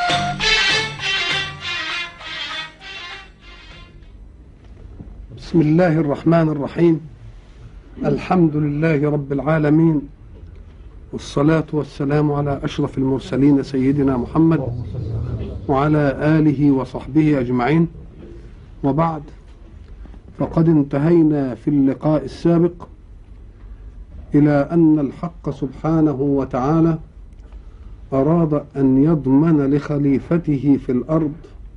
بسم الله الرحمن الرحيم الحمد لله رب العالمين والصلاة والسلام على أشرف المرسلين سيدنا محمد وعلى آله وصحبه أجمعين وبعد فقد انتهينا في اللقاء السابق إلى أن الحق سبحانه وتعالى أراد أن يضمن لخليفته في الأرض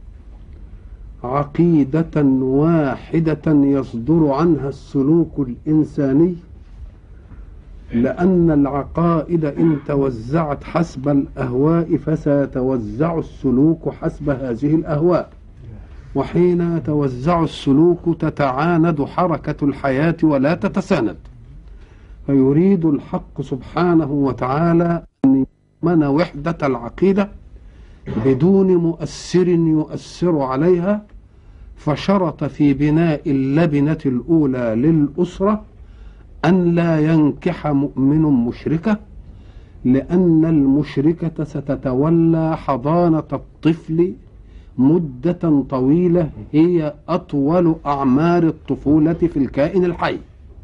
عقيدة واحدة يصدر عنها السلوك الإنساني لأن العقائد إن توزعت حسب الأهواء فسيتوزع السلوك حسب هذه الأهواء وحين يتوزع السلوك تتعاند حركة الحياة ولا تتساند فيريد الحق سبحانه وتعالى أن يضمن وحدة العقيدة بدون مؤثر يؤثر عليها فشرط في بناء اللبنة الأولى للأسرة أن لا ينكح مؤمن مشركة لأن المشركة ستتولى حضانة الطفل مدة طويلة هي أطول أعمار الطفولة في الكائن الحي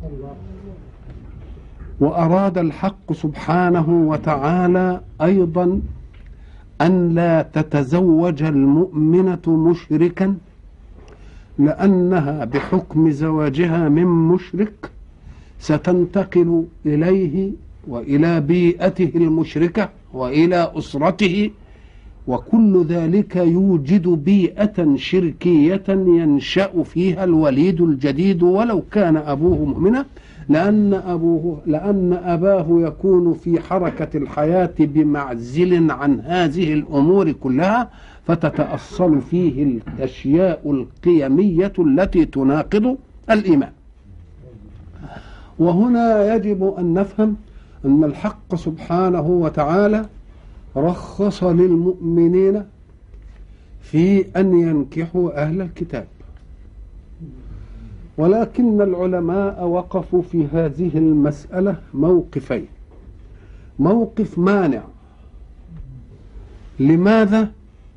وأراد الحق سبحانه وتعالى أيضا أن لا تتزوج المؤمنة مشركا لأنها بحكم زواجها من مشرك ستنتقل إليه وإلى بيئته المشركة وإلى أسرته وكل ذلك يوجد بيئة شركية ينشأ فيها الوليد الجديد ولو كان أبوه مؤمنا لأن أبوه لأن أباه يكون في حركة الحياة بمعزل عن هذه الأمور كلها فتتأصل فيه الأشياء القيمية التي تناقض الإيمان وهنا يجب أن نفهم أن الحق سبحانه وتعالى رخص للمؤمنين في أن ينكحوا أهل الكتاب ولكن العلماء وقفوا في هذه المسألة موقفين موقف مانع لماذا؟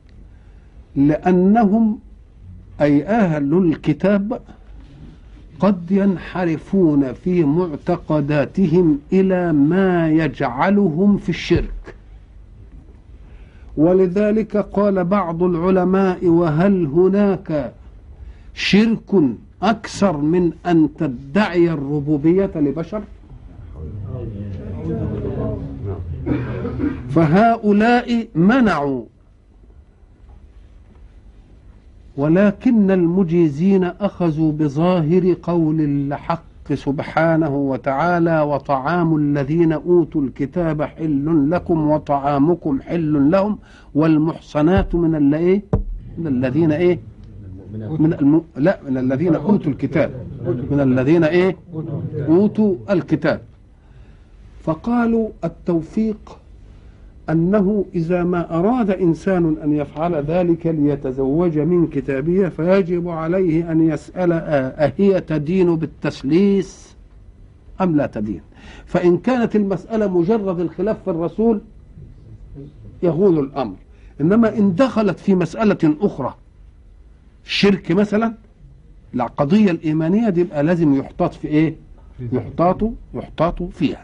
لأنهم أي أهل الكتاب قد ينحرفون في معتقداتهم إلى ما يجعلهم في الشرك ولذلك قال بعض العلماء وهل هناك شرك أكثر من أن تدعي الربوبية لبشر فهؤلاء منعوا ولكن المجيزين أخذوا بظاهر قول الحق سبحانه وتعالى وطعام الذين أوتوا الكتاب حل لكم وطعامكم حل لهم والمحصنات من اللي من الذين ايه من الم... لا من الذين اوتوا الكتاب من الذين ايه اوتوا الكتاب فقالوا التوفيق أنه إذا ما أراد إنسان أن يفعل ذلك ليتزوج من كتابية فيجب عليه أن يسأل أهي تدين بالتسليس أم لا تدين فإن كانت المسألة مجرد الخلاف في الرسول يهون الأمر إنما إن دخلت في مسألة أخرى شرك مثلا القضية الإيمانية دي يبقى لازم يحتاط في إيه يحتاط يحتاط فيها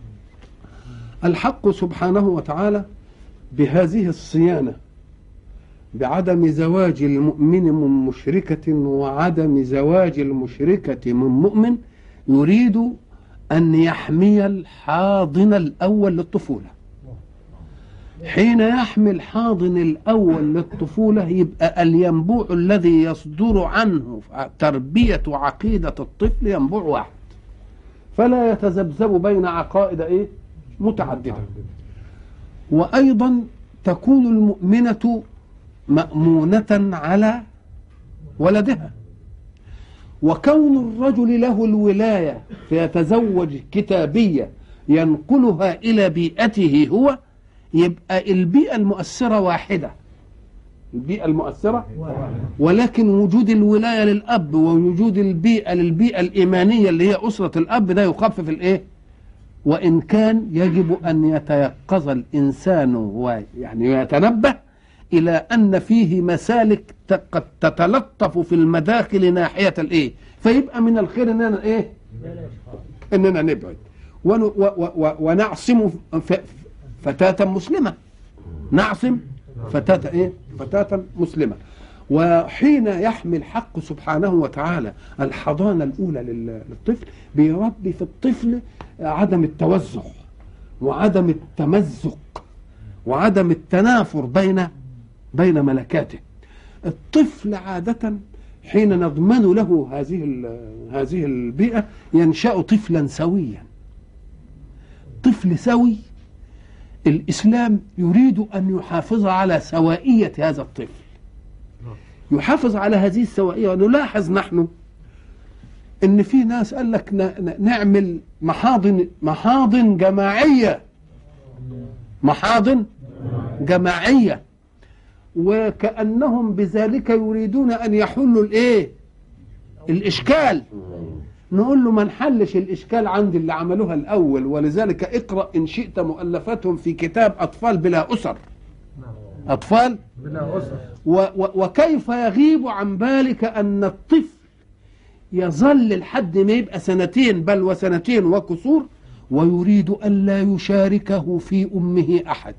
الحق سبحانه وتعالى بهذه الصيانة بعدم زواج المؤمن من مشركة وعدم زواج المشركة من مؤمن يريد أن يحمي الحاضن الأول للطفولة حين يحمي الحاضن الأول للطفولة يبقى الينبوع الذي يصدر عنه تربية عقيدة الطفل ينبوع واحد فلا يتذبذب بين عقائد إيه متعددة وأيضا تكون المؤمنة مأمونة على ولدها وكون الرجل له الولاية فيتزوج كتابية ينقلها إلى بيئته هو يبقى البيئة المؤثرة واحدة البيئة المؤثرة ولكن وجود الولاية للأب ووجود البيئة للبيئة الإيمانية اللي هي أسرة الأب ده يخفف الإيه؟ وإن كان يجب أن يتيقظ الإنسان ويعني يتنبه إلى أن فيه مسالك ت- قد تتلطف في المداخل ناحية الإيه فيبقى من الخير إننا إيه إننا نبعد ون و و و ونعصم ف- فتاة مسلمة نعصم فتاة إيه فتاة مسلمة وحين يحمي الحق سبحانه وتعالى الحضانة الأولى لل- للطفل بيربي في الطفل عدم التوزع وعدم التمزق وعدم التنافر بين بين ملكاته الطفل عادة حين نضمن له هذه ال- هذه البيئة ينشأ طفلا سويا طفل سوي الإسلام يريد أن يحافظ على سوائية هذا الطفل يحافظ على هذه السوائية ونلاحظ نحن ان في ناس قال لك ن- ن- نعمل محاضن محاضن جماعيه محاضن جماعيه وكانهم بذلك يريدون ان يحلوا الايه الاشكال نقول له ما نحلش الاشكال عند اللي عملوها الاول ولذلك اقرا ان شئت مؤلفاتهم في كتاب اطفال بلا اسر اطفال بلا أسر و و وكيف يغيب عن بالك أن الطفل يظل لحد ما يبقى سنتين بل وسنتين وكسور ويريد ألا يشاركه في أمه أحد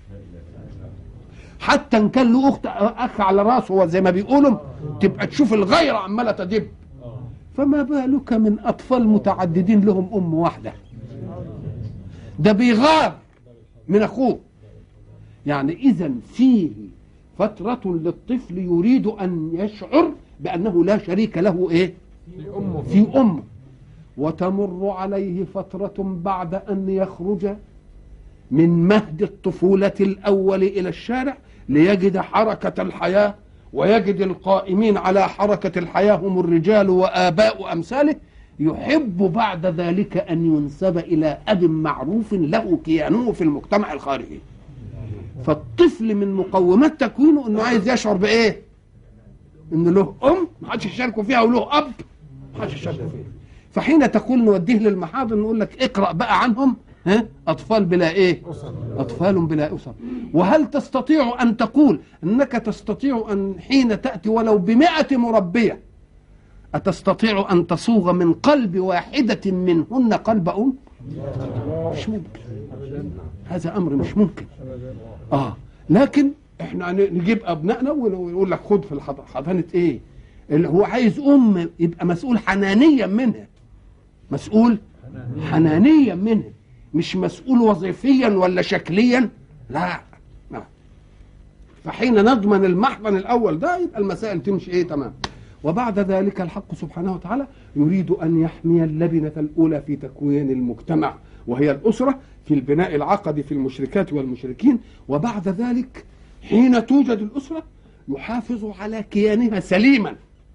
حتى إن كان له أخت أخ على راسه زي ما بيقولوا تبقى تشوف الغيرة عمالة تدب فما بالك من أطفال متعددين لهم أم واحدة ده بيغار من أخوه يعني إذا فيه فترة للطفل يريد أن يشعر بأنه لا شريك له إيه في أمه في أمه وتمر عليه فترة بعد أن يخرج من مهد الطفولة الأول إلى الشارع ليجد حركة الحياة ويجد القائمين على حركة الحياة هم الرجال وآباء أمثاله يحب بعد ذلك أن ينسب إلى أب معروف له كيانه في المجتمع الخارجي فالطفل من مقومات تكوينه انه عايز يشعر بايه ان له ام ما حدش يشاركه فيها وله اب ما حدش يشاركه فيها فحين تقول نوديه للمحاضر نقول لك اقرا بقى عنهم ها اطفال بلا ايه اطفال بلا اسر وهل تستطيع ان تقول انك تستطيع ان حين تاتي ولو بمائة مربيه أتستطيع أن تصوغ من قلب واحدة منهن قلب أم؟ مش ممكن هذا أمر مش ممكن اه لكن احنا ن- نجيب ابنائنا ونقول لك خد في الحض- حضانه ايه اللي هو عايز ام يبقى مسؤول حنانيا منها مسؤول حنانيا منها مش مسؤول وظيفيا ولا شكليا لا لا فحين نضمن المحضن الاول ده يبقى المسائل تمشي ايه تمام وبعد ذلك الحق سبحانه وتعالى يريد ان يحمي اللبنه الاولى في تكوين المجتمع وهي الاسره في البناء العقدي في المشركات والمشركين وبعد ذلك حين توجد الاسره يحافظ على كيانها سليما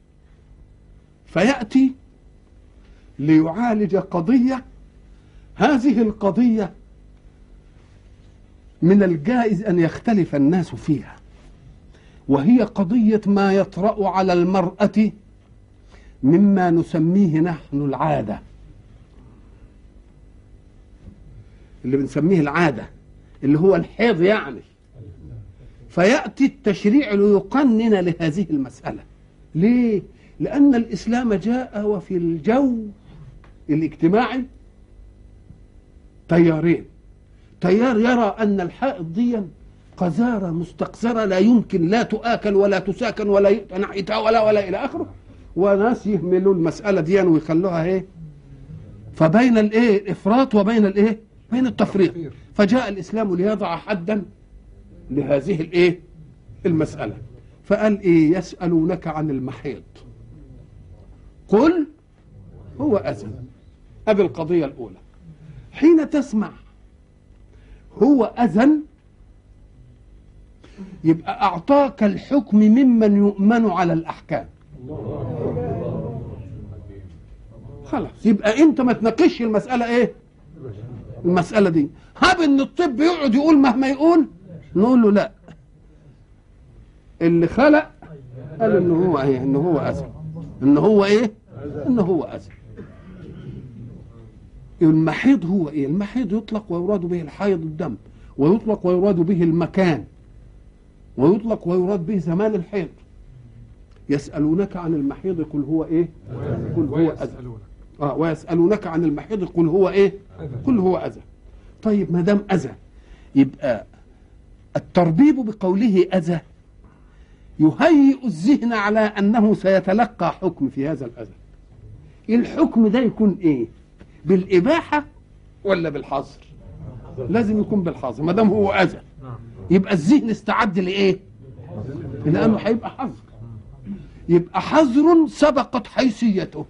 فياتي ليعالج قضيه هذه القضيه من الجائز ان يختلف الناس فيها وهي قضيه ما يطرا على المراه مما نسميه نحن العاده اللي بنسميه العاده اللي هو الحيض يعني فياتي التشريع ليقنن لهذه المساله ليه لان الاسلام جاء وفي الجو الاجتماعي تيارين تيار يرى ان الحائض دي قذاره مستقذره لا يمكن لا تؤكل ولا تساكن ولا يؤتى ناحيتها ولا ولا الى اخره وناس يهملوا المساله دي ويخلوها ايه فبين الايه الافراط وبين الايه بين التفريط فجاء الاسلام ليضع حدا لهذه الايه المساله فقال ايه يسالونك عن المحيض قل هو اذى ادي القضيه الاولى حين تسمع هو اذن يبقى اعطاك الحكم ممن يؤمن على الاحكام خلاص يبقى انت ما تناقشش المساله ايه المساله دي هاب ان الطب يقعد يقول مهما يقول نقول له لا اللي خلق قال ان هو ايه ان هو اذى ان هو ايه ان هو اذى المحيض هو ايه المحيض يطلق ويراد به الحيض الدم ويطلق ويراد به المكان ويطلق ويراد به زمان الحيض يسألونك عن المحيض قل هو ايه قل هو أذى آه ويسألونك عن المحيض قل هو ايه قل هو أذى طيب ما دام أذى يبقى التربيب بقوله أذى يهيئ الذهن على أنه سيتلقى حكم في هذا الأذى الحكم ده يكون ايه بالإباحة ولا بالحظر لازم يكون بالحظر ما دام هو أذى يبقى الذهن استعد لإيه لأنه هيبقى حظر يبقى حظر سبقت حيثيته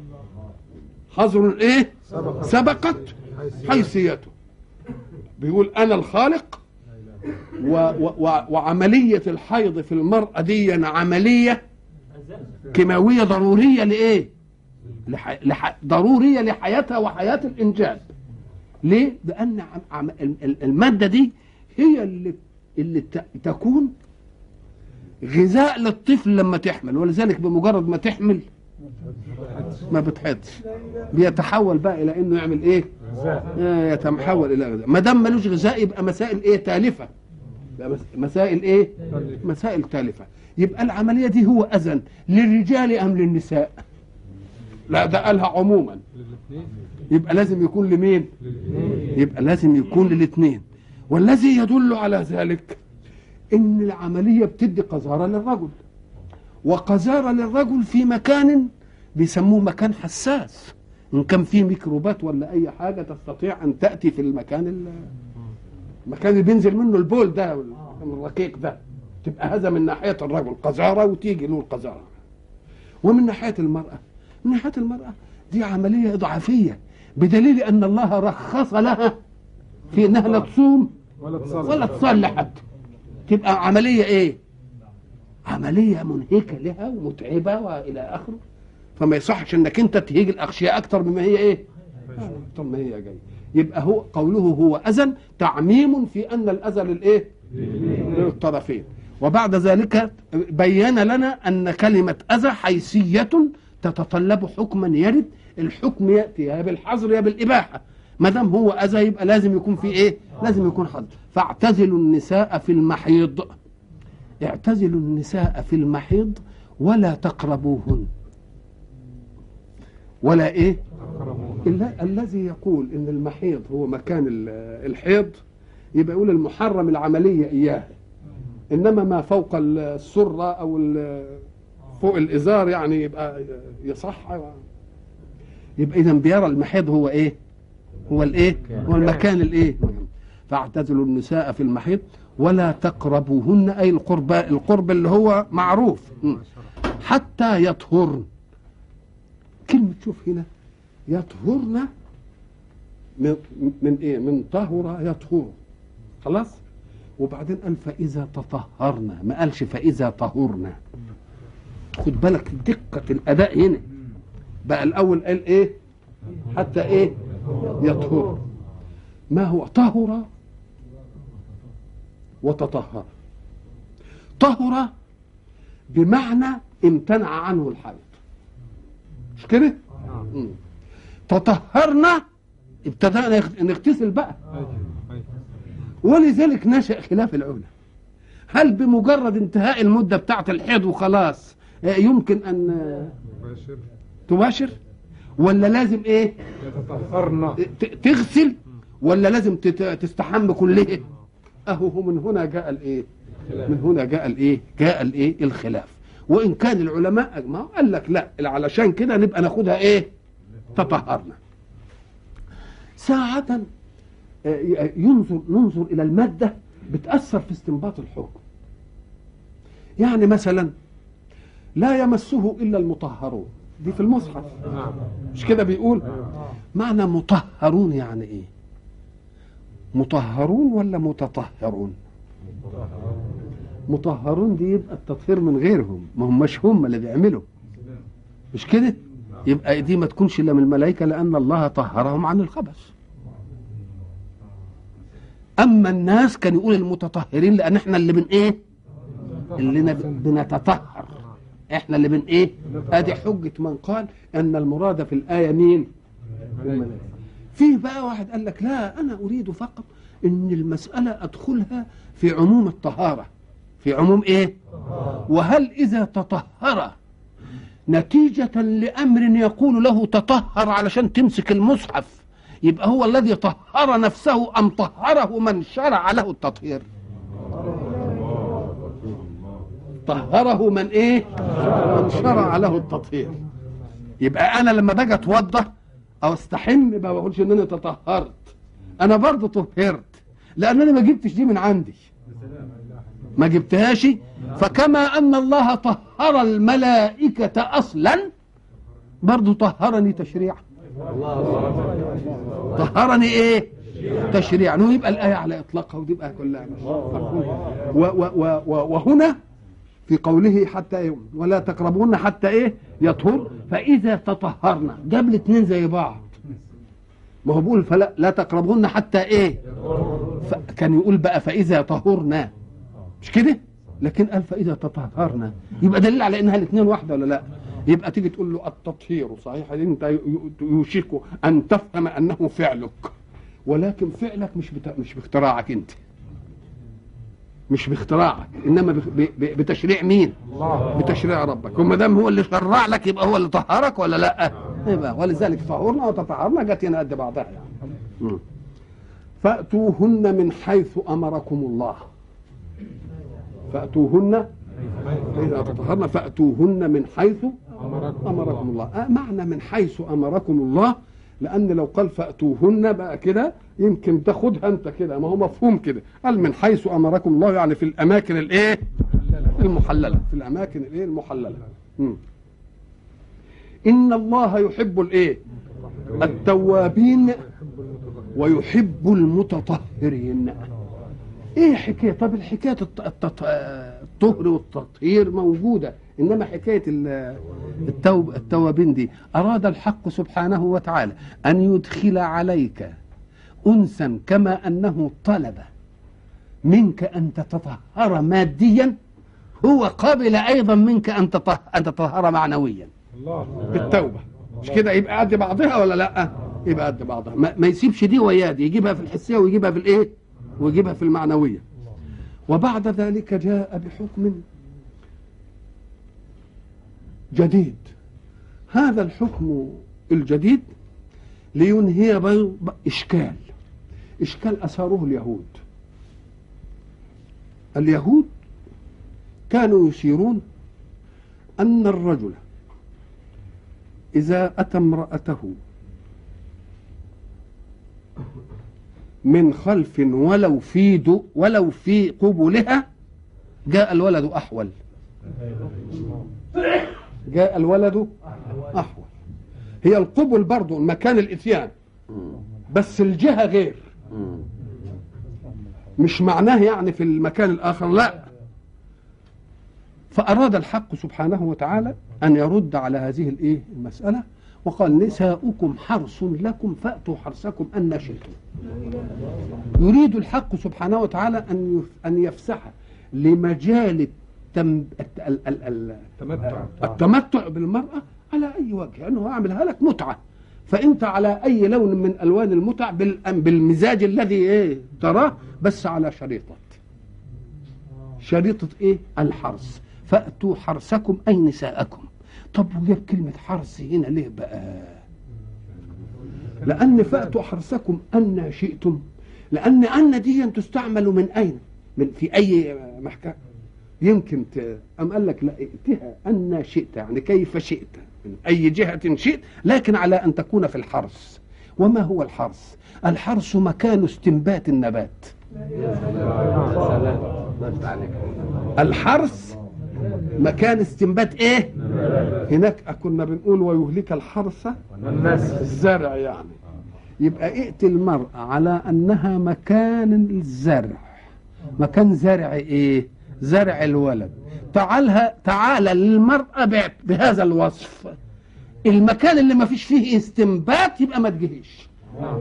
حظر ايه سبقت حيثيته بيقول انا الخالق و و و وعملية الحيض في المرأة دي عملية كيماوية ضرورية لإيه؟ لح... لح... ضرورية لحياتها وحياة الإنجاب ليه؟ لأن عم... عم... المادة دي هي اللي اللي ت... تكون غذاء للطفل لما تحمل ولذلك بمجرد ما تحمل ما بتحطش بيتحول بقى الى انه يعمل ايه آه يتحول الى غذاء ما دام ملوش غذاء يبقى مسائل ايه تالفه يبقى مسائل ايه مسائل تالفه يبقى العمليه دي هو اذن للرجال ام للنساء لا ده قالها عموما يبقى لازم يكون لمين يبقى لازم يكون للاثنين والذي يدل على ذلك ان العمليه بتدي قذاره للرجل وقذاره للرجل في مكان بيسموه مكان حساس ان كان فيه ميكروبات ولا اي حاجه تستطيع ان تاتي في المكان المكان اللي بينزل منه البول ده الرقيق ده تبقى هذا من ناحيه الرجل قذاره وتيجي له القذاره ومن ناحيه المراه من ناحيه المراه دي عمليه اضعافيه بدليل ان الله رخص لها في انها لا تصوم ولا تصلي ولا تصلي حتى تبقى عمليه ايه عمليه منهكه لها ومتعبه والى اخره فما يصحش انك انت تهيج الاغشياء اكتر مما هي ايه اكتر ما هي جايه يبقى هو قوله هو اذى تعميم في ان الاذى للايه للطرفين وبعد ذلك بين لنا ان كلمه اذى حيثيه تتطلب حكما يرد الحكم ياتي يا بالحظر يا بالاباحه ما دام هو اذى يبقى لازم يكون في ايه لازم يكون حظر فاعتزلوا النساء في المحيض اعتزلوا النساء في المحيض ولا تقربوهن ولا ايه إلا الذي يقول ان المحيض هو مكان ال- الحيض يبقى يقول المحرم العمليه اياه انما ما فوق السره او ال- فوق الازار يعني يبقى يصح يبقى اذا بيرى المحيض هو ايه هو الايه هو المكان الايه فاعتزلوا النساء في المحيض ولا تقربوهن اي القرب القرب اللي هو معروف م. حتى يطهرن كلمة شوف هنا يطهرن من, من ايه من طهر يطهر خلاص وبعدين قال فإذا تطهرنا ما قالش فإذا طهرنا خد بالك دقة الأداء هنا بقى الأول قال إيه حتى إيه يطهر ما هو طهر وتطهر طهر بمعنى امتنع عنه الحيض مش كده مم. تطهرنا ابتدأنا نغ- نغتسل بقى أيوة، أيوة. ولذلك نشأ خلاف العلماء هل بمجرد انتهاء المدة بتاعة الحيض وخلاص آه، يمكن أن آه، مباشر تباشر ولا لازم ايه يتطهرن ت- تغسل ولا لازم تت- تستحم كلها اهو هو من هنا جاء الايه من هنا جاء الايه جاء الايه الخلاف وان كان العلماء اجمعوا قال لك لا علشان كده نبقى ناخدها ايه تطهرنا ساعة آه، ينظر ننظر الى المادة بتأثر في استنباط الحكم يعني مثلا لا يمسه الا المطهرون دي في المصحف نعم مش كده بيقول معنى مطهرون يعني ايه مطهرون ولا متطهرون مطهرون دي يبقى التطهير من غيرهم ما هماش هم اللي بيعملوا مش كده يبقى دي ما تكونش الا من الملائكه لان الله طهرهم عن الخبث اما الناس كان يقول المتطهرين لان احنا اللي بن ايه اللي نب- بنتطهر احنا اللي بن ايه ادي حجه من قال ان المراد في الايه مين الملائكة. في بقى واحد قال لك لا انا اريد فقط ان المساله ادخلها في عموم الطهاره في في عموم ايه وهل اذا تطهر نتيجة لأمر يقول له تطهر علشان تمسك المصحف يبقى هو الذي طهر نفسه أم طهره من شرع له التطهير طهره من ايه من شرع له التطهير يبقى انا لما باجي اتوضا او استحم ما بقولش ان انا تطهرت انا برضه طهرت لان انا ما جبتش دي من عندي ما جبتهاش فكما ان الله طهر الملائكه اصلا برضه طهرني تشريعا طهرني ايه تشريعا ويبقى الايه على اطلاقها وتبقى كلها و و و و وهنا في قوله حتى إيه؟ ولا تقربون حتى ايه يطهر فاذا تطهرنا جاب الاثنين زي بعض ما هو بيقول فلا لا تقربون حتى ايه ف- كان يقول بقى فاذا طهرنا مش كده لكن قال فاذا تطهرنا يبقى دليل على انها الاثنين واحده ولا لا يبقى تيجي تقول له التطهير صحيح انت ي- ي- يوشك ان تفهم انه فعلك ولكن فعلك مش بتا... مش باختراعك انت مش باختراعك انما بخ- ب... ب... بتشريع مين بتشريع ربك وما دام هو اللي شرع لك يبقى هو اللي طهرك ولا لا يبقى ولذلك طهرنا وتطهرنا جت هنا قد بعضها يعني مم. فاتوهن من حيث امركم الله فاتوهن فاذا تطهرن فاتوهن من حيث امركم الله آه معنى من حيث امركم الله لان لو قال فاتوهن بقى كده يمكن تاخدها انت كده ما هو مفهوم كده قال من حيث امركم الله يعني في الاماكن الايه المحلله في الاماكن الايه المحلله مم. ان الله يحب الايه التوابين ويحب المتطهرين ايه حكايه طب الحكايه الت- التط- الطهر والتطهير موجوده انما حكايه ال- التوب التوابين دي اراد الحق سبحانه وتعالى ان يدخل عليك انسا كما انه طلب منك ان تتطهر ماديا هو قبل ايضا منك ان تطهر ان تتطهر معنويا الله بالتوبه مش كده يبقى قد بعضها ولا لا يبقى قد بعضها ما, ما يسيبش دي ويا دي يجيبها في الحسيه ويجيبها في الايه ويجيبها في المعنويه وبعد ذلك جاء بحكم جديد هذا الحكم الجديد لينهي بي- ب- اشكال اشكال اثاره اليهود اليهود كانوا يشيرون ان الرجل إذا أتى امرأته من خلف ولو في دو ولو في قبلها جاء الولد أحول جاء الولد أحول هي القبل برضو المكان الإتيان بس الجهة غير مش معناه يعني في المكان الآخر لا فأراد الحق سبحانه وتعالى أن يرد على هذه الإيه المسألة وقال نساؤكم حرث لكم فأتوا حرثكم أن شئتم يريد الحق سبحانه وتعالى أن يف- أن يفسح لمجال التم... الت- ال- ال- ال- تمتع التمتع بالمرأة على أي وجه أنه أعملها لك متعة فأنت على أي لون من ألوان المتع بال- بالمزاج الذي إيه تراه بس على شريطة شريطة إيه الحرث فأتوا حرثكم أي نساءكم طب وجاب كلمة حرث هنا ليه بقى لأن فأتوا حرثكم أن شئتم لأن أن دي تستعمل من أين من في أي محكمة يمكن ت... أم قال لك لا ائتها أن شئت يعني كيف شئت من أي جهة شئت لكن على أن تكون في الحرث وما هو الحرث الحرث مكان استنبات النبات الحرث مكان استنبات ايه هناك كنا بنقول ويهلك الحرث الزرع يعني يبقى ائت المرأة على أنها مكان الزرع مكان زرع إيه زرع الولد تعالها تعالى للمرأة ب- بهذا الوصف المكان اللي ما فيش فيه استنبات يبقى ما تجيش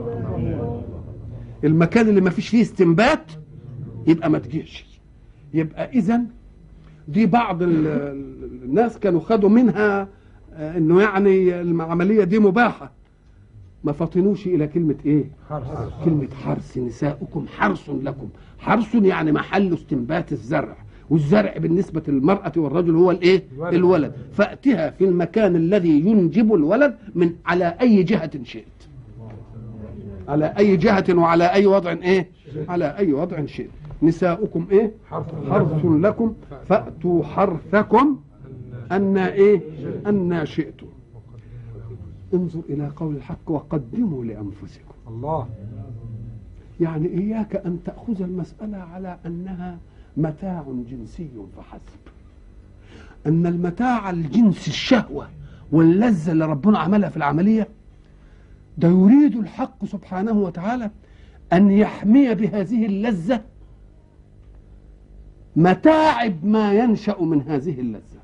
المكان اللي ما فيش فيه استنبات يبقى ما تجيش يبقى إذا دي بعض ال- ال- الناس كانوا خدوا منها آه، انه يعني العمليه دي مباحه ما فطنوش الى كلمه ايه كلمه حرث نساؤكم حرث لكم حرث يعني محل استنبات الزرع والزرع بالنسبة للمرأة والرجل هو الايه الولد. الولد فأتها في المكان الذي ينجب الولد من على أي جهة شئت على أي جهة وعلى أي وضع ايه على أي وضع شئت نساؤكم ايه حرف حرث لكم فأتوا حرثكم أن إيه أن شئتم انظر إلى قول الحق وقدموا لأنفسكم الله يعني إياك أن تأخذ المسألة على أنها متاع جنسي فحسب أن المتاع الجنس الشهوة واللذة اللي ربنا عملها في العملية ده يريد الحق سبحانه وتعالى أن يحمي بهذه اللذة متاعب ما ينشأ من هذه اللذة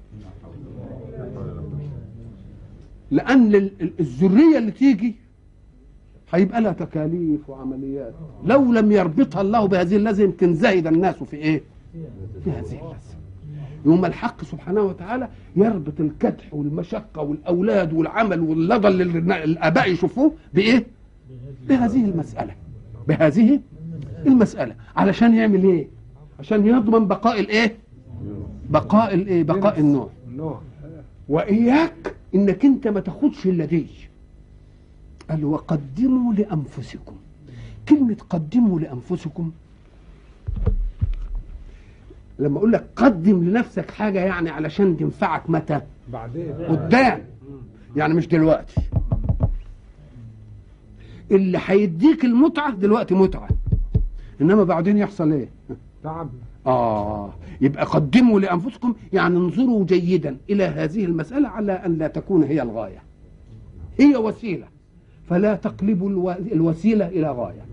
لأن ال- ال- الذرية اللي تيجي هيبقى لها تكاليف وعمليات لو لم يربطها الله بهذه اللذة يمكن زهد الناس في ايه في هذه اللذة يوم الحق سبحانه وتعالى يربط الكدح والمشقة والأولاد والعمل واللظى اللي النا- الآباء يشوفوه بإيه بهذه المسألة بهذه المسألة علشان يعمل إيه عشان يضمن بقاء الإيه بقاء الإيه بقاء النوع النوع واياك انك انت ما تاخدش الا دي قال وقدموا لانفسكم كلمه قدموا لانفسكم لما اقول لك قدم لنفسك حاجه يعني علشان تنفعك متى بعدين قدام يعني مش دلوقتي اللي هيديك المتعه دلوقتي متعه انما بعدين يحصل ايه تعب آه يبقى قدموا لأنفسكم يعني انظروا جيدا إلى هذه المسألة على أن لا تكون هي الغاية هي وسيلة فلا تقلبوا الو- الوسيلة إلى غاية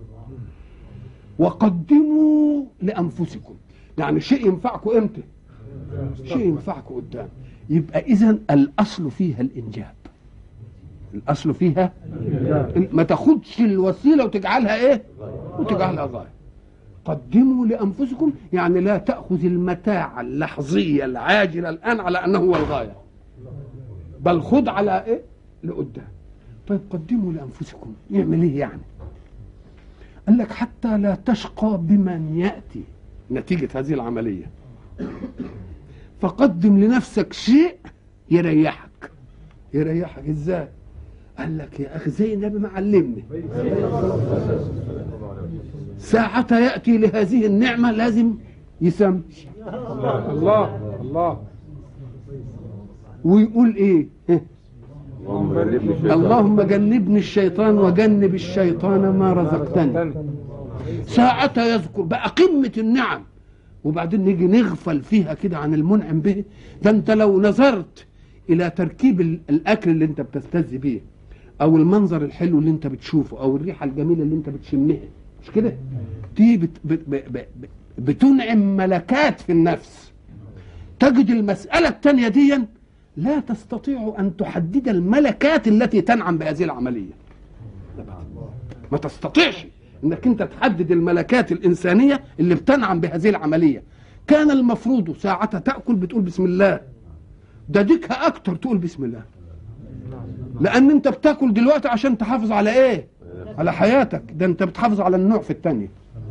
وقدموا لأنفسكم يعني شيء ينفعكم إمتى شيء ينفعكم قدام يبقى إذا الأصل فيها الإنجاب الأصل فيها ما تاخدش الوسيلة وتجعلها إيه وتجعلها غاية قدموا لانفسكم يعني لا تاخذ المتاع اللحظيه العاجله الان على انه هو الغايه بل خذ على ايه لقدام طيب قدموا لانفسكم يعمل ايه يعني قال لك حتى لا تشقى بمن ياتي نتيجه هذه العمليه فقدم لنفسك شيء يريحك يريحك ازاي قال لك يا اخي زي النبي ما علمني ساعة يأتي لهذه النعمة لازم يسمي الله الله ويقول ايه إيه؟ اللهم بارك لي فيك. اللهم جنبني الشيطان وجنب الشيطان ما رزقتني ساعة يذكر بقى قمة النعم وبعدين نيجي نغفل فيها كده عن المنعم به ده انت لو نظرت الى تركيب ال- الاكل اللي انت بتستذ بيه او المنظر الحلو اللي انت بتشوفه او الريحه الجميله اللي انت بتشمها مش كده دي بت بت ب- ب- ب- بتنعم ملكات في النفس تجد المساله الثانيه دي لا تستطيع ان تحدد الملكات التي تنعم بهذه العمليه ما تستطيعش انك انت تحدد الملكات الانسانيه اللي بتنعم بهذه العمليه كان المفروض ساعة تأكل بتقول بسم الله ده ديكها أكتر تقول بسم الله لأن أنت بتاكل دلوقتي عشان تحافظ على إيه؟ على حياتك ده أنت بتحافظ على النوع في الثانية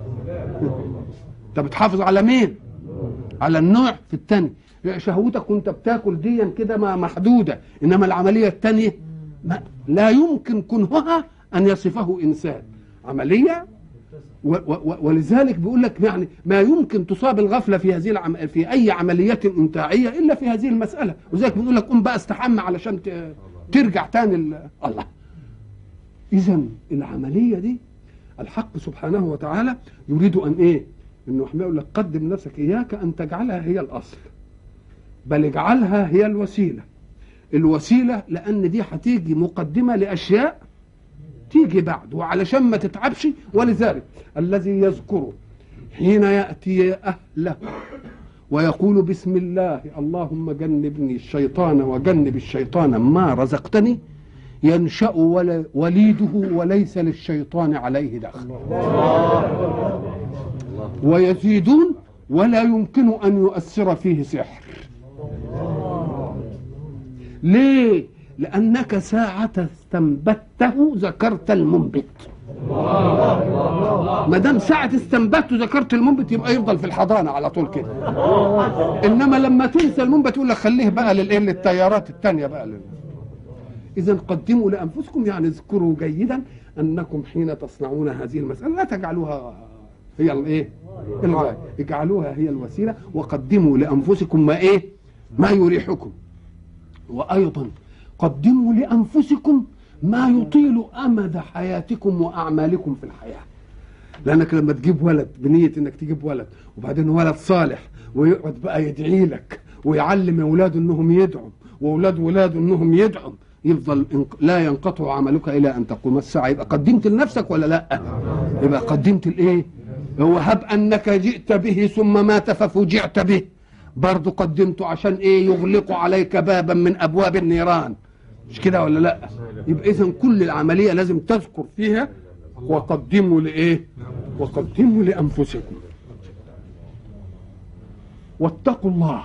أنت بتحافظ على مين؟ على النوع في الثانية شهوتك وأنت بتاكل دي كده ما محدودة إنما العملية الثانية ما لا يمكن كنهها أن يصفه إنسان عملية و و ولذلك بيقول لك يعني ما يمكن تصاب الغفله في هذه العم... في اي عمليه امتاعيه الا في هذه المساله ولذلك بيقول لك قوم بقى استحمى علشان ت... ترجع تاني ال... الله اذا العمليه دي الحق سبحانه وتعالى يريد ان ايه انه احنا يقول لك قدم نفسك اياك ان تجعلها هي الاصل بل اجعلها هي الوسيله الوسيله لان دي هتيجي مقدمه لاشياء تيجي بعد وعلشان ما تتعبش ولذلك الذي يذكره حين يأتي أهله ويقول بسم الله اللهم جنبني الشيطان وجنب الشيطان ما رزقتني ينشأ ول- وليده وليس للشيطان عليه دخل ويزيدون ولا يمكن أن يؤثر فيه سحر ليه لأنك ساعة استنبته ذكرت المنبت ما دام ساعة استنبت وذكرت المنبت يبقى يفضل في الحضانة على طول كده انما لما تنسى المنبت يقول لك خليه بقى للايه للتيارات التانية بقى لل... اذا قدموا لانفسكم يعني اذكروا جيدا انكم حين تصنعون هذه المسألة لا تجعلوها هي الايه الغاية اجعلوها هي الوسيلة وقدموا لانفسكم ما ايه ما يريحكم وايضا قدموا لانفسكم ما يطيل امد حياتكم واعمالكم في الحياه لانك لما تجيب ولد بنيه انك تجيب ولد وبعدين ولد صالح ويقعد بقى يدعي لك ويعلم اولاده انهم يدعوا واولاد ولاده انهم يدعوا يفضل إنق- لا ينقطع عملك الى ان تقوم الساعه يبقى قدمت لنفسك ولا لا يبقى قدمت الايه هو هب انك جئت به ثم مات ففوجعت به برضه قدمته عشان ايه يغلق عليك بابا من ابواب النيران مش كده ولا لا يبقى اذا كل العمليه لازم تذكر فيها وقدموا لايه وقدموا لانفسكم واتقوا الله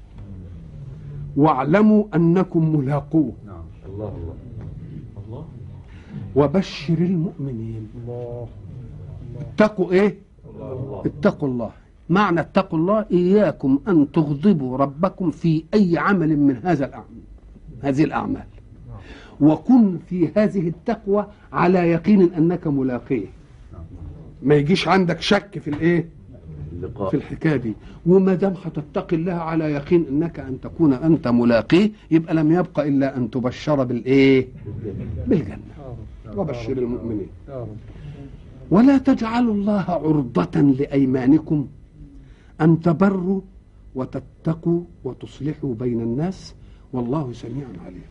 واعلموا انكم ملاقوه الله الله وبشر المؤمنين الله اتقوا ايه اتقوا الله معنى اتقوا الله اياكم ان تغضبوا ربكم في اي عمل من هذا الاعمال هذه الاعمال وكن في هذه التقوى على يقين انك ملاقيه ما يجيش عندك شك في الايه اللقاء في الحكايه دي وما دام هتتقي الله على يقين انك ان تكون انت ملاقيه يبقى لم يبق الا ان تبشر بالايه بالجنه وبشر المؤمنين يا رب ولا تجعلوا الله عرضة لأيمانكم أن تبروا وتتقوا وتصلحوا بين الناس والله سميع عليم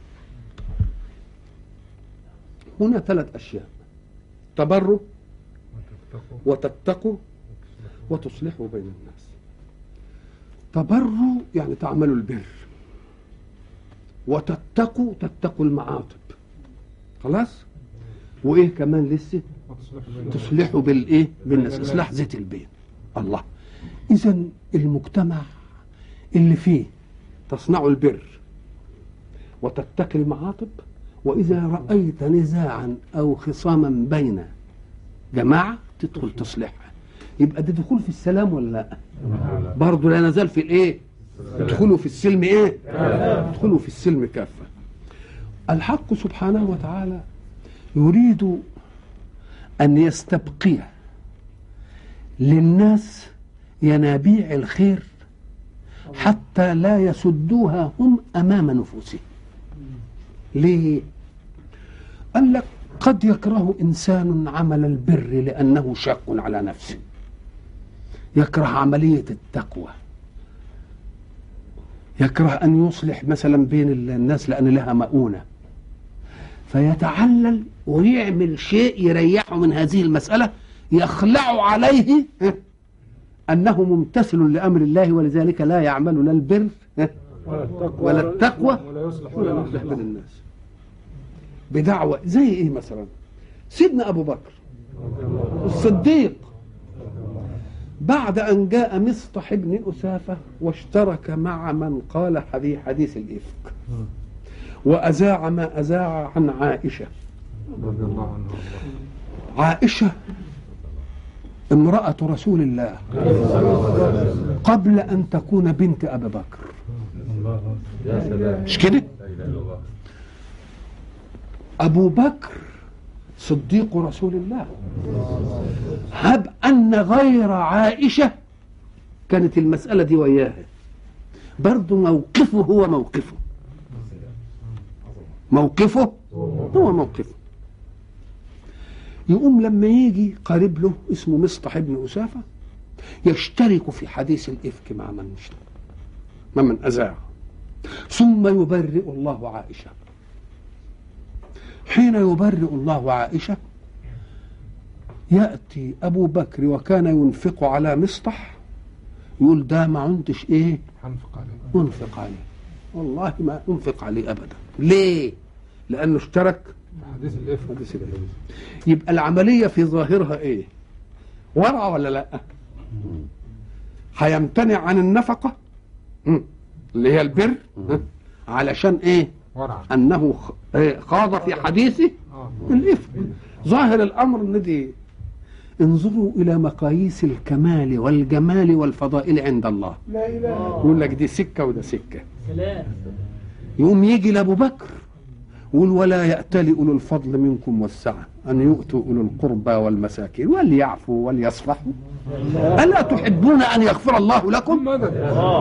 هنا ثلاث أشياء تبروا وتتقوا وتصلحوا بين الناس تبروا يعني تعملوا البر وتتقوا تتقوا المعاطب خلاص وايه كمان لسه تصلحوا بالايه بالناس اصلاح ذات البين الله اذا المجتمع اللي فيه تصنع البر وتتقي المعاطب واذا رايت نزاعا او خصاما بين جماعه تدخل تصلحها يبقى ده دخول في السلام ولا لا برضه لا نزال في الايه ادخلوا في السلم ايه ادخلوا في السلم كافه الحق سبحانه وتعالى يريد أن يستبقي للناس ينابيع الخير حتى لا يسدوها هم أمام نفوسهم ليه؟ قال لك قد يكره إنسان عمل البر لأنه شاق على نفسه يكره عملية التقوى يكره أن يصلح مثلا بين الناس لأن لها مؤونة فيتعلل ويعمل شيء يريحه من هذه المسألة يخلع عليه أنه ممتثل لأمر الله ولذلك لا يعمل لا البر ولا التقوى ولا التقوى ولا يصلح ولا ولا يصلح يصلح بين الناس بدعوة زي إيه مثلا سيدنا أبو بكر الصديق بعد أن جاء مصطح بن أسافة واشترك مع من قال حديث, حديث الإفك وأذاع ما أذاع عن عائشة رضي الله عنه عائشة امرأة رسول الله قبل أن تكون بنت أبي بكر يا سلام مش كده أبو بكر صديق رسول الله هب أن غير عائشة كانت المسألة دي وياها برضه موقفه هو موقفه موقفه هو موقفه يقوم لما يجي قريب له اسمه مصطح بن أسافة يشترك في حديث الإفك مع من اشترك مع من أذاع ثم يبرئ الله عائشة حين يبرئ الله عائشة يأتي أبو بكر وكان ينفق على مصطح يقول ده ما عندش إيه هنفق عليه أنفق عليه والله ما أنفق عليه أبدا ليه لأنه اشترك حديث الإفك حديث الإفك. يبقى العملية في ظاهرها إيه ورع ولا لا هيمتنع عن النفقة مم. اللي هي البر ها؟ علشان ايه ورع انه خ- إيه؟ خاض في حديثه اه الإفك ظاهر الامر ان دي انظروا الى مقاييس الكمال والجمال والفضائل عند الله لا اله يقول لك دي سكه وده سكه سلام يقوم يجي لابو بكر يقول ولا يأتل أولو الفضل منكم والسعة أن يؤتوا أولو القربى والمساكين وليعفوا وليصفحوا ألا تحبون أن يغفر الله لكم مدد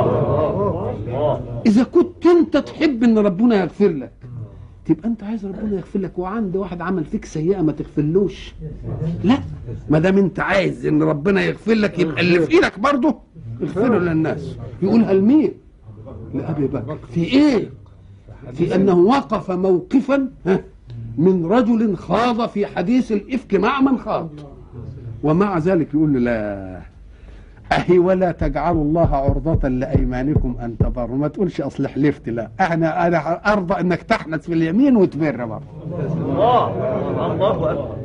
إذا كنت أنت تحب أن ربنا يغفر لك تبقى أنت عايز ربنا يغفر لك وعند واحد عمل فيك سيئة ما تغفرلوش لا ما دام أنت عايز أن ربنا يغفر لك يبقى اللي في إيدك برضه اغفره للناس يقولها لمين؟ لأبي بكر في إيه؟ في أنه وقف موقفا ها، من رجل خاض في حديث الإفك مع من خاض ومع ذلك يقول له لا أهي ولا تجعلوا الله عرضة لأيمانكم أن تبروا ما تقولش أصل حلفت لا أنا أنا أرضى أنك تحنث في اليمين وتبر برضه الله الله اكبر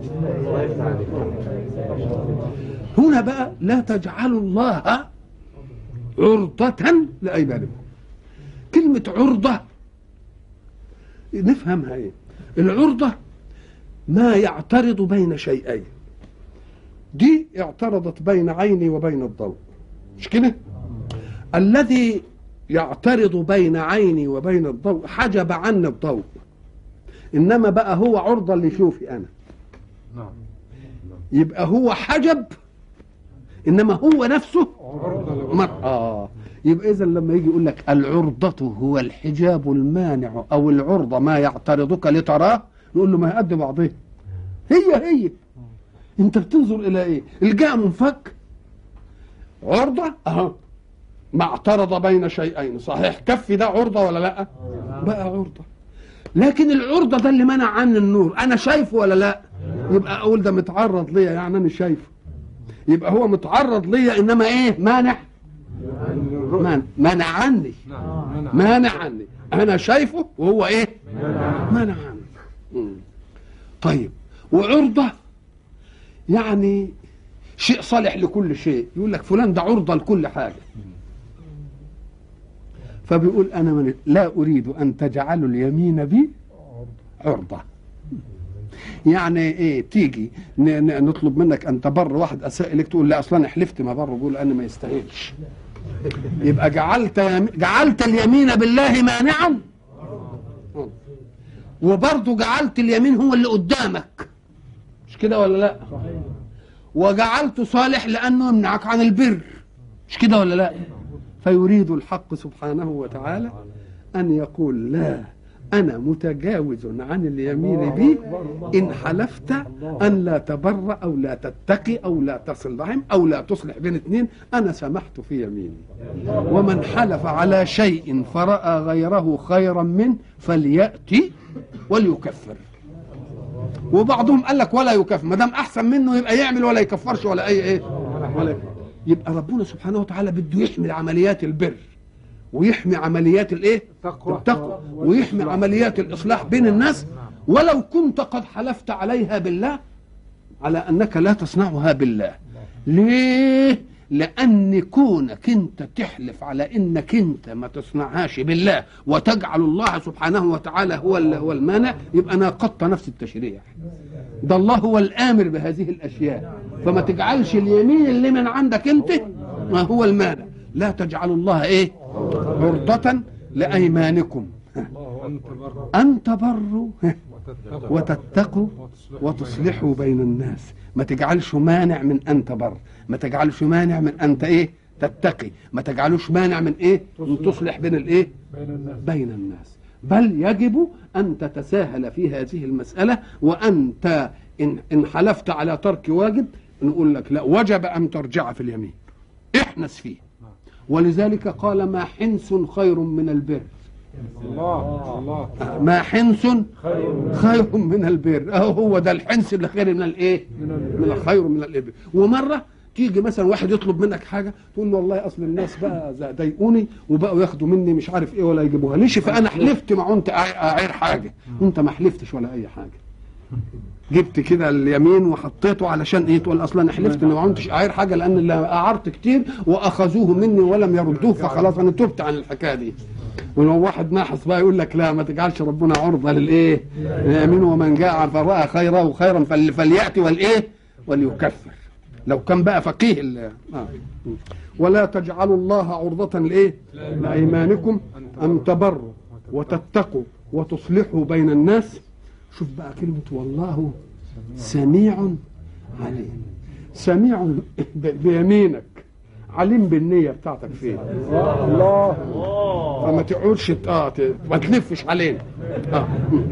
هنا بقى لا تجعلوا الله عرضة لأيمانكم كلمة عرضة نفهمها ايه العرضة ما يعترض بين شيئين دي اعترضت بين عيني وبين الضوء مش كده الذي يعترض بين عيني وبين الضوء حجب عني الضوء انما بقى هو عرضة لشوفي انا نعم يبقى هو حجب انما هو نفسه عرضة مر... اه يبقى اذا لما يجي يقول لك العرضة هو الحجاب المانع او العرضة ما يعترضك لتراه نقول له ما هي قد بعضها هي هي انت بتنظر الى ايه الجاء منفك عرضة اهو ما اعترض بين شيئين صحيح كف ده عرضة ولا لا بقى عرضة لكن العرضة ده اللي منع عني النور انا شايفه ولا لا يبقى اقول ده متعرض ليا يعني انا شايفه يبقى هو متعرض ليا انما ايه مانع مانع, مانع عني نعم منع مانع عني انا شايفه وهو ايه مانع عني مم. طيب وعرضة يعني شيء صالح لكل شيء يقول لك فلان ده عرضة لكل حاجة فبيقول أنا من لا أريد أن تجعلوا اليمين بي عرضة يعني ايه تيجي ن- ن- نطلب منك ان تبر واحد اساء اليك تقول لا اصلا انا حلفت ما بر يقول انا ما يستاهلش يبقى جعلت يم- جعلت اليمين بالله مانعا وبرضه جعلت اليمين هو اللي قدامك مش كده ولا لا وجعلته صالح لانه يمنعك عن البر مش كده ولا لا فيريد الحق سبحانه وتعالى ان يقول لا انا متجاوز عن اليمين بي ان حلفت ان لا تبر او لا تتقي او لا تصل رحم او لا تصلح بين اثنين انا سمحت في يميني ومن حلف على شيء فراى غيره خيرا منه فلياتي وليكفر وبعضهم قال لك ولا يكفر ما دام احسن منه يبقى يعمل ولا يكفرش ولا اي ايه ولا يبقى ربنا سبحانه وتعالى بده يحمي عمليات البر ويحمي عمليات الايه التقوى. التقوى ويحمي عمليات الاصلاح بين الناس ولو كنت قد حلفت عليها بالله على انك لا تصنعها بالله ليه لان كونك انت تحلف على انك انت ما تصنعهاش بالله وتجعل الله سبحانه وتعالى هو ال- هو المانع يبقى ناقضت نفس التشريع ده الله هو الامر بهذه الاشياء فما تجعلش اليمين اللي من عندك انت ما هو المانع لا تجعلوا الله ايه عرضة لايمانكم الله أنت بر ان تبروا وتتقوا وتتقوا وتصلحوا بين الناس ما تجعلش مانع من ان تبر ما تجعلش مانع من ان ت- ايه تتقي ما تجعلوش مانع من ايه من تصلح بين الايه بين الناس بين الناس بل يجب ان تتساهل في هذه المساله وانت ان ان حلفت على ترك واجب نقول لك لا وجب ان ترجع في اليمين احنس فيه ولذلك قال ما حنس خير من البر الله الله ما حنس خير من البر اهو هو ده الحنس اللي خير من الايه من الخير من الابر ومره تيجي مثلا واحد يطلب منك حاجه تقول له والله اصل الناس بقى ز- ضايقوني وبقوا ياخدوا مني مش عارف ايه ولا يجيبوها ليش فانا حلفت ما كنت أع- اعير حاجه وانت ما حلفتش ولا اي حاجه جبت كده اليمين وحطيته علشان ايه تقول اصلا انا حلفت اني ما عمتش اعير حاجه لان اللي اعرت كتير واخذوه مني ولم يردوه فخلاص انا تبت عن الحكايه دي ولو واحد ناحص بقى يقول لك لا ما تجعلش ربنا عرضه للايه؟ لليمين ومن جاء فراى خيرا خيرا فل- فلياتي والايه؟ وليكفر لو كان بقى فقيه ال- آه. ولا تجعلوا الله عرضة لايه؟ لايمانكم ان تبروا وتتقوا وتصلحوا بين الناس شوف بقى كلمة والله سميع عليم سميع ب- بيمينك عليم بالنية بتاعتك فين الله فما تقعدش ت- اه ت- ما تلفش علينا آه.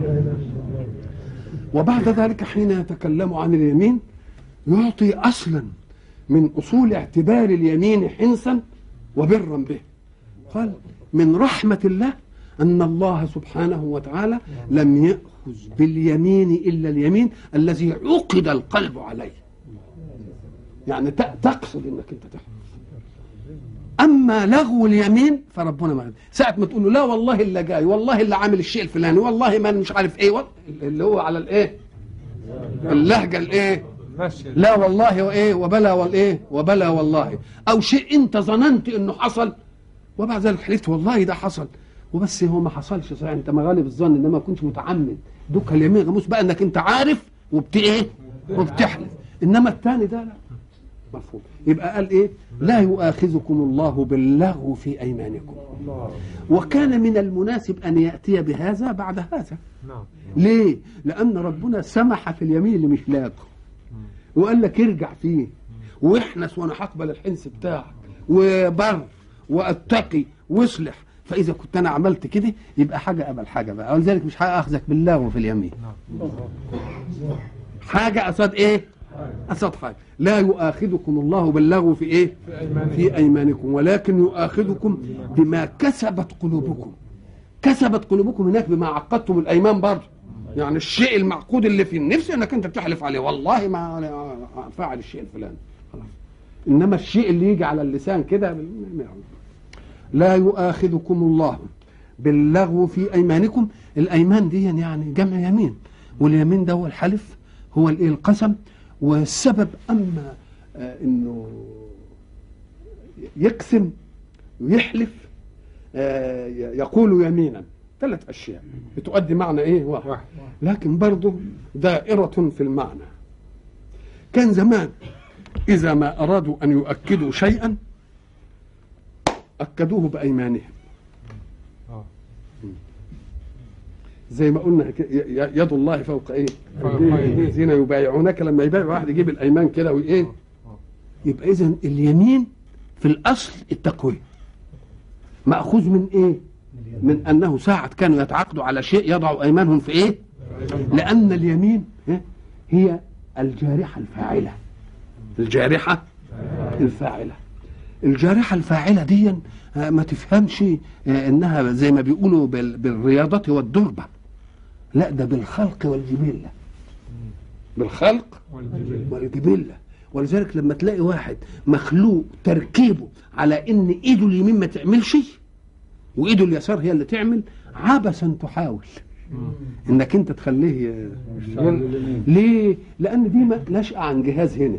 وبعد ذلك حين يتكلم عن اليمين يعطي اصلا من اصول اعتبار اليمين حنسا وبرا به قال من رحمه الله ان الله سبحانه وتعالى لم ياخذ باليمين الا اليمين الذي عقد القلب عليه يعني ت- تقصد انك انت تحلف اما لغو اليمين فربنا ما ساعه ما تقول له لا والله اللي جاي والله اللي عامل الشيء الفلاني والله ما أنا مش عارف ايه وال- اللي هو على الايه اللهجه الايه ماشي لا والله وايه وبلا والايه وبلا والله او شيء انت ظننت انه حصل وبعد ذلك حلفت والله ده حصل وبس هو ما حصلش صحيح انت مغالب الظن انما ما كنتش متعمد دوك اليمين غموس بقى انك انت عارف وبت ايه وبتحلف انما الثاني ده لا مفهوم يبقى قال ايه لا يؤاخذكم الله باللغو في ايمانكم وكان من المناسب ان ياتي بهذا بعد هذا نعم ليه؟ لأن ربنا سمح في اليمين اللي مش لاقه وقال لك ارجع فيه واحنس وانا هقبل الحنس بتاعك وبر واتقي واصلح فاذا كنت انا عملت كده يبقى حاجه قبل حاجه بقى ولذلك مش هاخذك باللغو في اليمين حاجه قصاد ايه؟ قصاد حاجه لا يؤاخذكم الله باللغو في ايه؟ في ايمانكم ولكن يؤاخذكم بما كسبت قلوبكم كسبت قلوبكم هناك بما عقدتم الايمان برضه يعني الشيء المعقود اللي في النفس انك انت تحلف عليه والله ما أنا فاعل الشيء الفلاني خلاص انما الشيء اللي يجي على اللسان كده ما- لا يؤاخذكم الله باللغو في ايمانكم الايمان دي يعني جمع يمين واليمين ده هو الحلف هو الايه القسم والسبب اما آه انه يقسم ويحلف آه، يقول يمينا ثلاث اشياء بتؤدي معنى ايه واحد واحد لكن برضه دائرة في المعنى كان زمان إذا ما أرادوا أن يؤكدوا شيئا أكدوه بأيمانهم اه زي ما قلنا ك- ي- ي- يد الله فوق ايه؟ فوق أيديهم. أيديهم. الذين يبايعونك لما يبايع واحد يجيب الايمان كده وايه؟ يبقى اذا اليمين في الاصل التقويه ماخوذ من ايه؟ من انه ساعه كانوا يتعاقدوا على شيء يضعوا ايمانهم في ايه؟ لان اليمين إيه؟ هي الجارحه الفاعله الجارحه الفاعله الجارحه الفاعله دي آه، ما تفهمش آه، انها زي ما بيقولوا بال- بالرياضه والدربه لا ده بالخلق والجبله بالخلق والجبال والجبله ولذلك لما تلاقي واحد مخلوق تركيبه على ان ايده اليمين ما تعملش وايده اليسار هي اللي تعمل عبثا تحاول انك انت تخليه ي- ليه؟ لان دي ما نشأ عن جهاز هنا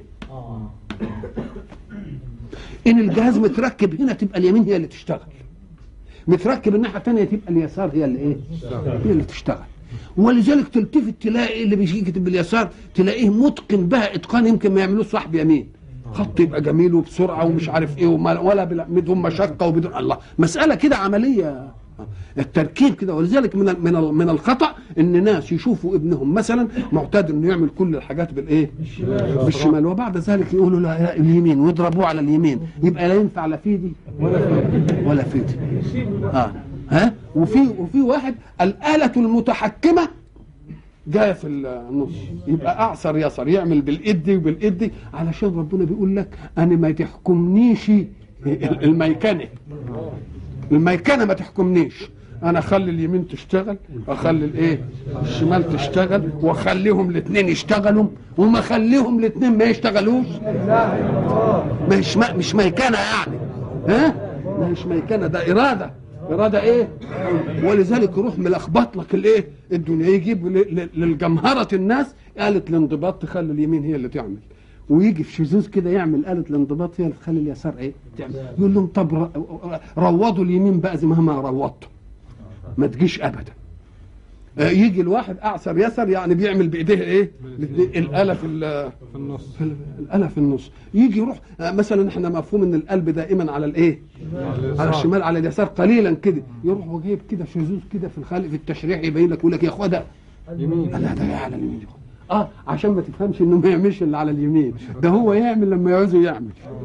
ان الجهاز متركب هنا تبقى اليمين هي اللي تشتغل متركب الناحيه الثانيه تبقى اليسار هي اللي ايه؟ هي اللي تشتغل ولذلك تلتفت تلاقي اللي بيجي يكتب باليسار تلاقيه متقن بها اتقان يمكن ما يعملوش صاحب يمين خط يبقى جميل وبسرعه ومش عارف ايه وما ولا بلا- بدون مشقه وبدون الله مساله كده عمليه التركيب كده ولذلك من ال- من ال- من الخطا ان ناس يشوفوا ابنهم مثلا معتاد انه يعمل كل الحاجات بالايه؟ بالشمال وبعد ذلك يقولوا لا لا اليمين ويضربوه على اليمين يبقى لا ينفع لا في دي ولا في ولا في دي اه ها وفي وفي واحد الاله المتحكمه جايه في النص يبقى اعصر يسر يعمل بالايد دي وبالايد دي علشان ربنا بيقول لك انا ما تحكمنيش الميكنه الميكنه ما تحكمنيش انا اخلي اليمين تشتغل واخلي الايه الشمال تشتغل واخليهم الاثنين يشتغلوا وما اخليهم الاثنين ما يشتغلوش مش ما مش ميكنه يعني ها مش ميكنه ده اراده اراده ايه ولذلك يروح ملخبط لك الايه الدنيا يجيب ل- ل- للجمهره الناس آلة الانضباط تخلي اليمين هي اللي تعمل ويجي في شذوذ كده يعمل آلة الانضباط هي اللي تخلي اليسار ايه تعمل يقول لهم طب ر- روضوا اليمين بقى زي ما روضتوا ما تجيش ابدا آه، يجي الواحد اعسر يسر يعني بيعمل بايديه ايه الآلة في ال- في النص في ال- الآلة في النص يجي يروح آه، مثلا احنا مفهوم ان القلب دائما على الايه على الشمال على اليسار قليلا كده يروح وجايب كده شذوذ كده في الخلق في التشريح يبين لك يقول لك يا اخويا ده يمين لا ده على اليمين يا أخويا. اه عشان ما تفهمش انه ما يعملش اللي على اليمين ده هو يعمل لما يعوزه يعمل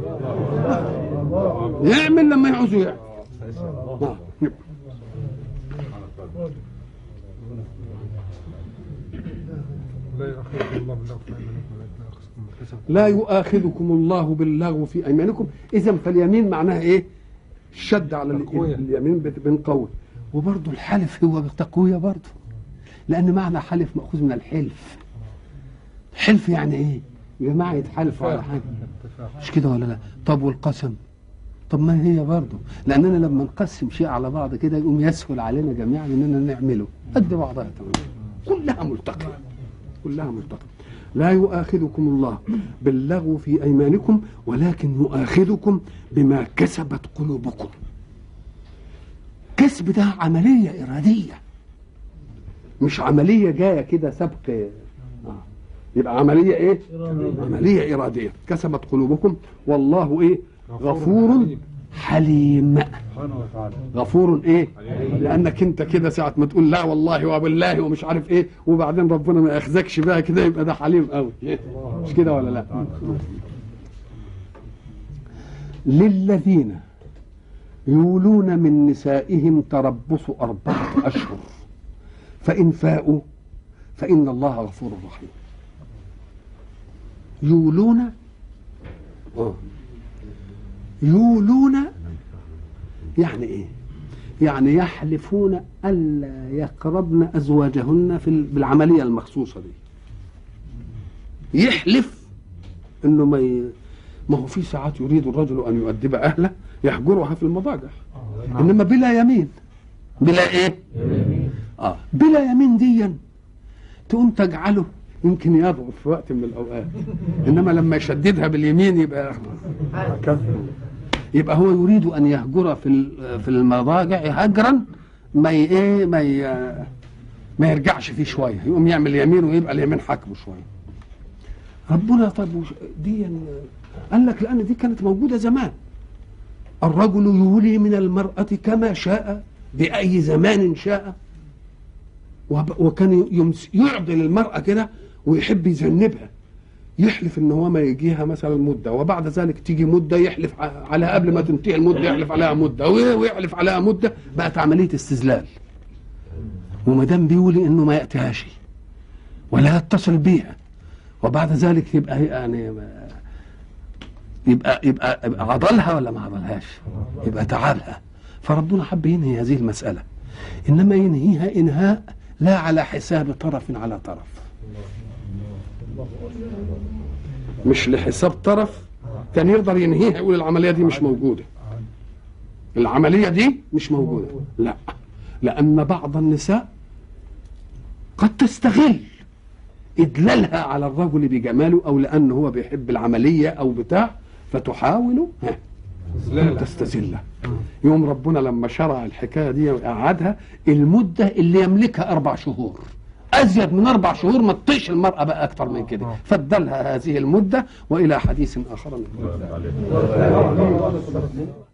يعمل لما يعوزه يعمل آه. لا يؤخذكم الله بالله في ايمانكم ولكن يؤخذكم ما كسبت لا يؤاخذكم الله باللغو في ايمانكم اذا فاليمين معناها ايه الشد على ال- تقوية. اليمين بت- بنقوي وبرضه الحلف هو تقويه برضه لان معنى حلف ماخوذ من الحلف حلف يعني ايه يا جماعه يتحالفوا على حاجه مش كده ولا لا طب والقسم طب ما هي برضه لاننا لما نقسم شيء على بعض كده يقوم يسهل علينا جميعا اننا نعمله قد بعضها تمام كلها ملتقيه كلها ملتقيه لا يؤاخذكم الله باللغو في ايمانكم ولكن يؤاخذكم بما كسبت قلوبكم كسب ده عمليه اراديه مش عمليه جايه كده سبق آه. يبقى عمليه ايه عمليه اراديه كسبت قلوبكم والله ايه غفور حليم سبحانه وتعالى غفور ايه لانك انت كده ساعه ما تقول لا والله وبالله ومش عارف ايه وبعدين ربنا ما ياخذكش بقى كده يبقى ده حليم قوي مش كده ولا لا للذين يولون من نسائهم تربص أربعة أشهر فإن فاءوا فإن الله غفور رحيم يولون آه. يولون يعني ايه يعني يحلفون الا يقربن ازواجهن في ال- بالعمليه المخصوصه دي يحلف انه ما ي... ما هو في ساعات يريد الرجل ان يؤدب اهله يحجرها في المضاجع انما بلا يمين بلا ايه اه بلا يمين ديا تقوم تجعله يمكن يضعف في وقت من الاوقات انما لما يشددها باليمين يبقى يبقى هو يريد ان يهجر في ال- في المضاجع هجرا ما ي- ايه ما ي- ما يرجعش فيه شويه يقوم يعمل يمين ويبقى اليمين حاكمه شويه ربنا طب وش- دي قال لك لان دي كانت موجوده زمان الرجل يولي من المراه كما شاء باي زمان شاء وب- وكان يمس- يعضل المراه كده ويحب يذنبها يحلف ان هو ما يجيها مثلا مده وبعد ذلك تيجي مده يحلف ع- عليها قبل ما تنتهي المده يحلف عليها مده وي- ويحلف عليها مده بقت عمليه استذلال وما دام بيولي انه ما ياتيهاش ولا يتصل بيها وبعد ذلك يبقى يعني ما- يبقى يبقى, يبقى عضلها ولا ما عضلهاش يبقى تعبها فربنا حب ينهي هذه المساله انما ينهيها انهاء لا على حساب طرف على طرف مش لحساب طرف كان يقدر ينهيها يقول العمليه دي مش موجوده العمليه دي مش موجوده لا لان بعض النساء قد تستغل ادلالها على الرجل بجماله او لانه هو بيحب العمليه او بتاع فتحاول ها، ان تستذله يوم ربنا لما شرع الحكايه دي وقعدها المده اللي يملكها اربع شهور ازيد من اربع شهور ما تطيش المراه بقى اكتر من كده فادلها هذه المده والى حديث اخر من